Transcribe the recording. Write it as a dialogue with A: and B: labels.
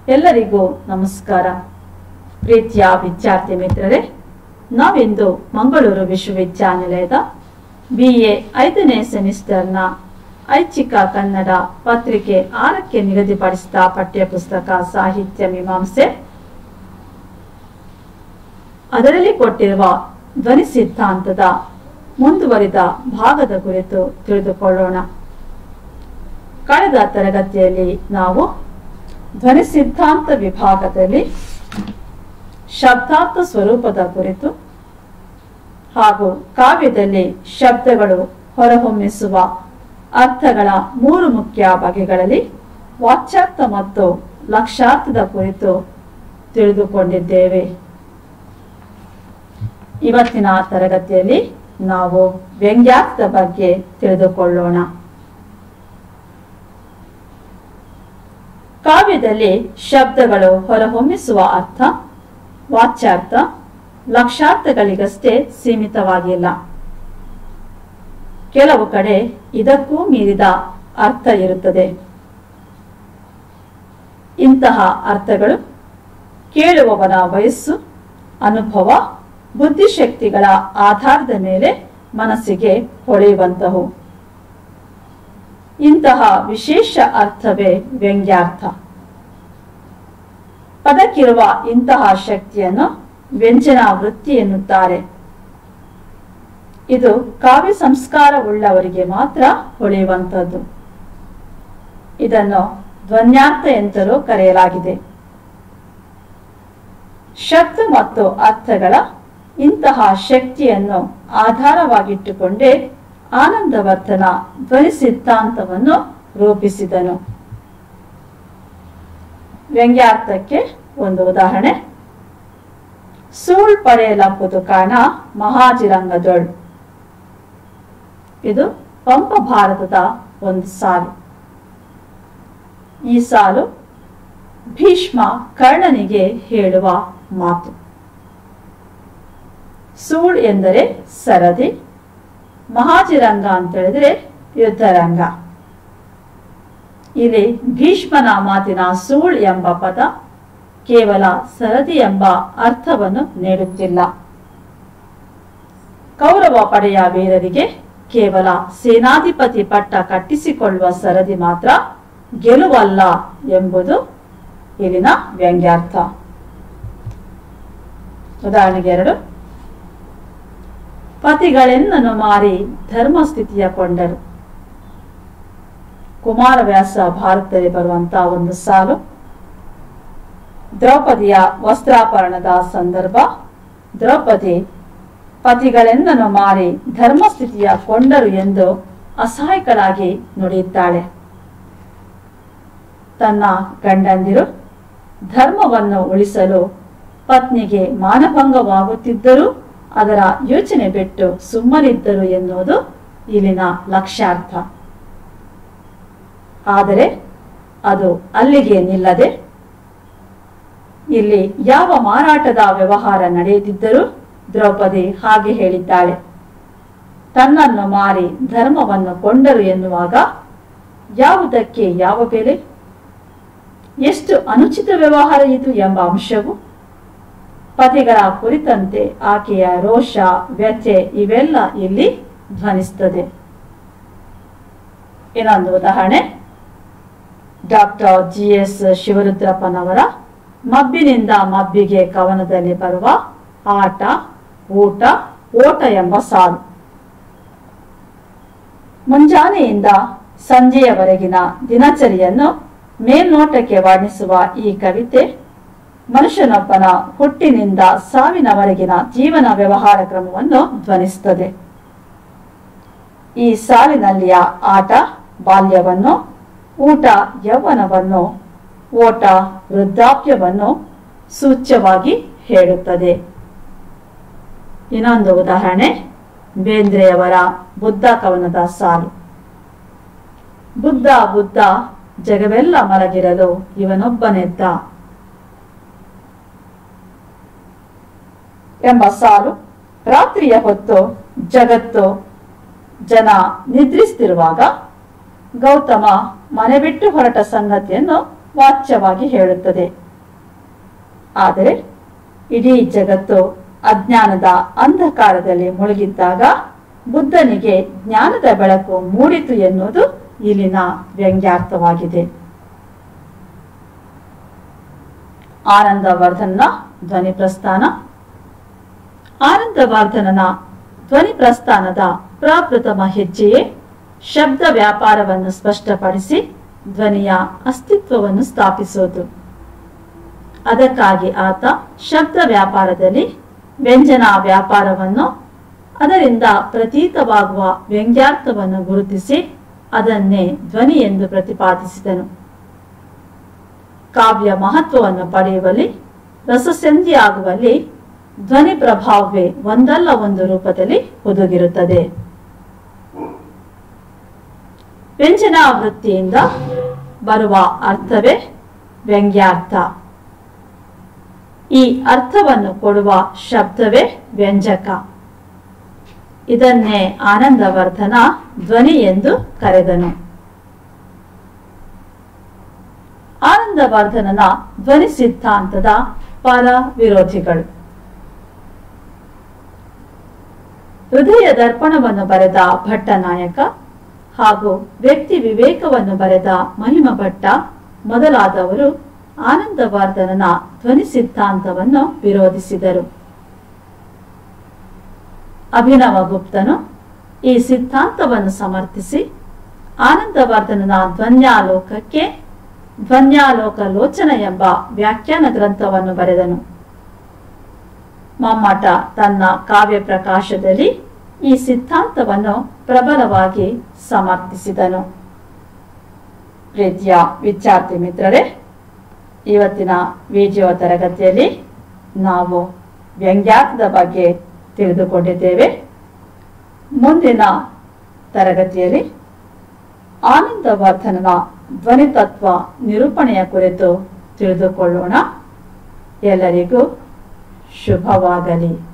A: ಎಲ್ಲರಿಗೂ ನಮಸ್ಕಾರ ಪ್ರೀತಿಯ ವಿದ್ಯಾರ್ಥಿ ಮಿತ್ರರೇ ನಾವಿಂದು ಮಂಗಳೂರು ವಿಶ್ವವಿದ್ಯಾನಿಲಯದ ಬಿ ಎ ಐದನೇ ಸೆಮಿಸ್ಟರ್ನ ಐಚ್ಛಿಕ ಕನ್ನಡ ಪತ್ರಿಕೆ ಆರಕ್ಕೆ ನಿಗದಿಪಡಿಸಿದ ಪಠ್ಯಪುಸ್ತಕ ಸಾಹಿತ್ಯ ಮೀಮಾಂಸೆ ಅದರಲ್ಲಿ ಕೊಟ್ಟಿರುವ ಧ್ವನಿ ಸಿದ್ಧಾಂತದ ಮುಂದುವರಿದ ಭಾಗದ ಕುರಿತು ತಿಳಿದುಕೊಳ್ಳೋಣ ಕಳೆದ ತರಗತಿಯಲ್ಲಿ ನಾವು ಧ್ವನಿ ಸಿದ್ಧಾಂತ ವಿಭಾಗದಲ್ಲಿ ಶಬ್ದಾರ್ಥ ಸ್ವರೂಪದ ಕುರಿತು ಹಾಗೂ ಕಾವ್ಯದಲ್ಲಿ ಶಬ್ದಗಳು ಹೊರಹೊಮ್ಮಿಸುವ ಅರ್ಥಗಳ ಮೂರು ಮುಖ್ಯ ಬಗೆಗಳಲ್ಲಿ ವಾಚ್ಯಾರ್ಥ ಮತ್ತು ಲಕ್ಷ್ಯಾರ್ಥದ ಕುರಿತು ತಿಳಿದುಕೊಂಡಿದ್ದೇವೆ ಇವತ್ತಿನ ತರಗತಿಯಲ್ಲಿ ನಾವು ವ್ಯಂಗ್ಯಾರ್ಥದ ಬಗ್ಗೆ ತಿಳಿದುಕೊಳ್ಳೋಣ ಕಾವ್ಯದಲ್ಲಿ ಶಬ್ದಗಳು ಹೊರಹೊಮ್ಮಿಸುವ ಅರ್ಥ ವಾಚ್ಯಾರ್ಥ ಲಕ್ಷಾರ್ಥಗಳಿಗಷ್ಟೇ ಸೀಮಿತವಾಗಿಲ್ಲ ಕೆಲವು ಕಡೆ ಇದಕ್ಕೂ ಮೀರಿದ ಅರ್ಥ ಇರುತ್ತದೆ ಇಂತಹ ಅರ್ಥಗಳು ಕೇಳುವವನ ವಯಸ್ಸು ಅನುಭವ ಬುದ್ಧಿಶಕ್ತಿಗಳ ಆಧಾರದ ಮೇಲೆ ಮನಸ್ಸಿಗೆ ಹೊಳೆಯುವಂತಹವು ಇಂತಹ ವಿಶೇಷ ಅರ್ಥವೇ ವ್ಯಂಗ್ಯಾರ್ಥ ಪದಕ್ಕಿರುವ ಇಂತಹ ಶಕ್ತಿಯನ್ನು ವ್ಯಂಜನ ವೃತ್ತಿ ಎನ್ನುತ್ತಾರೆ ಇದು ಕಾವ್ಯ ಸಂಸ್ಕಾರ ಉಳ್ಳವರಿಗೆ ಮಾತ್ರ ಹೊಳೆಯುವಂಥದ್ದು ಇದನ್ನು ಧ್ವನ್ಯಾರ್ಥ ಎಂತಲೂ ಕರೆಯಲಾಗಿದೆ ಶಬ್ದ ಮತ್ತು ಅರ್ಥಗಳ ಇಂತಹ ಶಕ್ತಿಯನ್ನು ಆಧಾರವಾಗಿಟ್ಟುಕೊಂಡೇ ಆನಂದವರ್ಧನ ಧ್ವನಿ ಸಿದ್ಧಾಂತವನ್ನು ರೂಪಿಸಿದನು ವ್ಯಂಗ್ಯಾರ್ಥಕ್ಕೆ ಒಂದು ಉದಾಹರಣೆ ಸೂಳ್ ಪಡೆಯಲಪ್ಪುದು ಕಾಣ ಮಹಾಜಿರಂಗದೊಳ್ ಇದು ಪಂಪ ಭಾರತದ ಒಂದು ಸಾಲು ಈ ಸಾಲು ಭೀಷ್ಮ ಕರ್ಣನಿಗೆ ಹೇಳುವ ಮಾತು ಸೂಳ್ ಎಂದರೆ ಸರದಿ ಮಹಾಜಿರಂಗ ಅಂತ ಹೇಳಿದ್ರೆ ಯುದ್ಧರಂಗ ಇಲ್ಲಿ ಭೀಷ್ಮನ ಮಾತಿನ ಸೂಳ್ ಎಂಬ ಪದ ಕೇವಲ ಸರದಿ ಎಂಬ ಅರ್ಥವನ್ನು ನೀಡುತ್ತಿಲ್ಲ ಕೌರವ ಪಡೆಯ ವೀರರಿಗೆ ಕೇವಲ ಸೇನಾಧಿಪತಿ ಪಟ್ಟ ಕಟ್ಟಿಸಿಕೊಳ್ಳುವ ಸರದಿ ಮಾತ್ರ ಗೆಲುವಲ್ಲ ಎಂಬುದು ಇಲ್ಲಿನ ವ್ಯಂಗ್ಯಾರ್ಥ ಉದಾಹರಣೆಗೆ ಎರಡು ಪತಿಗಳೆನ್ನನು ಮಾರಿ ಧರ್ಮಸ್ಥಿತಿಯ ಕೊಂಡರು ಕುಮಾರವ್ಯಾಸ ಭಾರತದಲ್ಲಿ ಬರುವಂತಹ ಒಂದು ಸಾಲು ದ್ರೌಪದಿಯ ವಸ್ತ್ರಾಪರಣದ ಸಂದರ್ಭ ದ್ರೌಪದಿ ಪತಿಗಳೆಂದನು ಮಾರಿ ಧರ್ಮಸ್ಥಿತಿಯ ಕೊಂಡರು ಎಂದು ಅಸಹಾಯಕಳಾಗಿ ನುಡಿಯುತ್ತಾಳೆ ತನ್ನ ಗಂಡಂದಿರು ಧರ್ಮವನ್ನು ಉಳಿಸಲು ಪತ್ನಿಗೆ ಮಾನಭಂಗವಾಗುತ್ತಿದ್ದರೂ ಅದರ ಯೋಚನೆ ಬಿಟ್ಟು ಸುಮ್ಮನಿದ್ದರು ಎನ್ನುವುದು ಇಲ್ಲಿನ ಲಕ್ಷ್ಯಾರ್ಥ ಆದರೆ ಅದು ಅಲ್ಲಿಗೆ ನಿಲ್ಲದೆ ಇಲ್ಲಿ ಯಾವ ಮಾರಾಟದ ವ್ಯವಹಾರ ನಡೆಯುತ್ತಿದ್ದರೂ ದ್ರೌಪದಿ ಹಾಗೆ ಹೇಳಿದ್ದಾಳೆ ತನ್ನನ್ನು ಮಾರಿ ಧರ್ಮವನ್ನು ಕೊಂಡರು ಎನ್ನುವಾಗ ಯಾವುದಕ್ಕೆ ಯಾವ ಬೆಲೆ ಎಷ್ಟು ಅನುಚಿತ ವ್ಯವಹಾರ ಇದು ಎಂಬ ಅಂಶವು ಪತಿಗಳ ಕುರಿತಂತೆ ಆಕೆಯ ರೋಷ ವ್ಯಥೆ ಇವೆಲ್ಲ ಇಲ್ಲಿ ಧ್ವನಿಸ್ತದೆ ಇನ್ನೊಂದು ಉದಾಹರಣೆ ಡಾಕ್ಟರ್ ಜಿ ಎಸ್ ಶಿವರುದ್ರಪ್ಪನವರ ಮಬ್ಬಿನಿಂದ ಮಬ್ಬಿಗೆ ಕವನದಲ್ಲಿ ಬರುವ ಆಟ ಊಟ ಓಟ ಎಂಬ ಸಾಲು ಮುಂಜಾನೆಯಿಂದ ಸಂಜೆಯವರೆಗಿನ ದಿನಚರಿಯನ್ನು ಮೇಲ್ನೋಟಕ್ಕೆ ವರ್ಣಿಸುವ ಈ ಕವಿತೆ ಮನುಷ್ಯನೊಬ್ಬನ ಹುಟ್ಟಿನಿಂದ ಸಾವಿನವರೆಗಿನ ಜೀವನ ವ್ಯವಹಾರ ಕ್ರಮವನ್ನು ಧ್ವನಿಸುತ್ತದೆ ಈ ಸಾಲಿನಲ್ಲಿಯ ಆಟ ಬಾಲ್ಯವನ್ನು ಊಟ ಯೌವನವನ್ನು ಓಟ ವೃದ್ಧಾಪ್ಯವನ್ನು ಸೂಚ್ಯವಾಗಿ ಹೇಳುತ್ತದೆ ಇನ್ನೊಂದು ಉದಾಹರಣೆ ಬೇಂದ್ರೆಯವರ ಬುದ್ಧ ಕವನದ ಸಾಲು ಬುದ್ಧ ಬುದ್ಧ ಜಗವೆಲ್ಲ ಮಲಗಿರಲು ಇವನೊಬ್ಬನೆದ್ದ ಎಂಬ ಸಾಲು ರಾತ್ರಿಯ ಹೊತ್ತು ಜಗತ್ತು ಜನ ನಿದ್ರಿಸ್ತಿರುವಾಗ ಗೌತಮ ಮನೆ ಬಿಟ್ಟು ಹೊರಟ ಸಂಗತಿಯನ್ನು ವಾಚ್ಯವಾಗಿ ಹೇಳುತ್ತದೆ ಆದರೆ ಇಡೀ ಜಗತ್ತು ಅಜ್ಞಾನದ ಅಂಧಕಾರದಲ್ಲಿ ಮುಳುಗಿದ್ದಾಗ ಬುದ್ಧನಿಗೆ ಜ್ಞಾನದ ಬೆಳಕು ಮೂಡಿತು ಎನ್ನುವುದು ಇಲ್ಲಿನ ವ್ಯಂಗ್ಯಾರ್ಥವಾಗಿದೆ ಆನಂದವರ್ಧನ ಧ್ವನಿ ಪ್ರಸ್ಥಾನ ಆನಂದವರ್ಧನನ ಧ್ವನಿ ಪ್ರಸ್ಥಾನದ ಪ್ರಪ್ರಥಮ ಹೆಜ್ಜೆಯೇ ಶಬ್ದ ವ್ಯಾಪಾರವನ್ನು ಸ್ಪಷ್ಟಪಡಿಸಿ ಧ್ವನಿಯ ಅಸ್ತಿತ್ವವನ್ನು ಸ್ಥಾಪಿಸೋದು ಅದಕ್ಕಾಗಿ ಆತ ಶಬ್ದ ವ್ಯಾಪಾರದಲ್ಲಿ ವ್ಯಂಜನಾ ವ್ಯಾಪಾರವನ್ನು ಅದರಿಂದ ಪ್ರತೀತವಾಗುವ ವ್ಯಂಗ್ಯಾರ್ಥವನ್ನು ಗುರುತಿಸಿ ಅದನ್ನೇ ಧ್ವನಿ ಎಂದು ಪ್ರತಿಪಾದಿಸಿದನು ಕಾವ್ಯ ಮಹತ್ವವನ್ನು ಪಡೆಯುವಲ್ಲಿ ರಸಸಂಧಿಯಾಗುವಲ್ಲಿ ಧ್ವನಿ ಪ್ರಭಾವವೇ ಒಂದಲ್ಲ ಒಂದು ರೂಪದಲ್ಲಿ ಹುದುಗಿರುತ್ತದೆ ವ್ಯಂಜನಾವೃತ್ತಿಯಿಂದ ಬರುವ ಅರ್ಥವೇ ವ್ಯಂಗ್ಯಾರ್ಥ ಈ ಅರ್ಥವನ್ನು ಕೊಡುವ ಶಬ್ದವೇ ವ್ಯಂಜಕ ಇದನ್ನೇ ಆನಂದವರ್ಧನ ಧ್ವನಿ ಎಂದು ಕರೆದನು ಆನಂದವರ್ಧನನ ಧ್ವನಿ ಸಿದ್ಧಾಂತದ ಪರ ವಿರೋಧಿಗಳು ಹೃದಯ ದರ್ಪಣವನ್ನು ಬರೆದ ಭಟ್ಟನಾಯಕ ಹಾಗೂ ವ್ಯಕ್ತಿ ವಿವೇಕವನ್ನು ಬರೆದ ಮಹಿಮ ಭಟ್ಟ ಮೊದಲಾದವರು ಆನಂದವರ್ಧನನ ಧ್ವನಿ ಸಿದ್ಧಾಂತವನ್ನು ವಿರೋಧಿಸಿದರು ಅಭಿನವ ಗುಪ್ತನು ಈ ಸಿದ್ಧಾಂತವನ್ನು ಸಮರ್ಥಿಸಿ ಆನಂದವರ್ಧನನ ಧ್ವನ್ಯಾಲೋಕಕ್ಕೆ ಧ್ವನ್ಯಾಲೋಕ ಲೋಚನ ಎಂಬ ವ್ಯಾಖ್ಯಾನ ಗ್ರಂಥವನ್ನು ಬರೆದನು ಮಮ್ಮಟ ತನ್ನ ಕಾವ್ಯ ಪ್ರಕಾಶದಲ್ಲಿ ಈ ಸಿದ್ಧಾಂತವನ್ನು ಪ್ರಬಲವಾಗಿ ಸಮರ್ಥಿಸಿದನು ಪ್ರೀತಿಯ ವಿದ್ಯಾರ್ಥಿ ಮಿತ್ರರೇ ಇವತ್ತಿನ ವಿಡಿಯೋ ತರಗತಿಯಲ್ಲಿ ನಾವು ವ್ಯಂಗ್ಯಾರ್ಥದ ಬಗ್ಗೆ ತಿಳಿದುಕೊಂಡಿದ್ದೇವೆ ಮುಂದಿನ ತರಗತಿಯಲ್ಲಿ ಆನಂದವರ್ಧನನ ಧ್ವನಿತತ್ವ ನಿರೂಪಣೆಯ ಕುರಿತು ತಿಳಿದುಕೊಳ್ಳೋಣ ಎಲ್ಲರಿಗೂ ಶುಭವಾಗಲಿ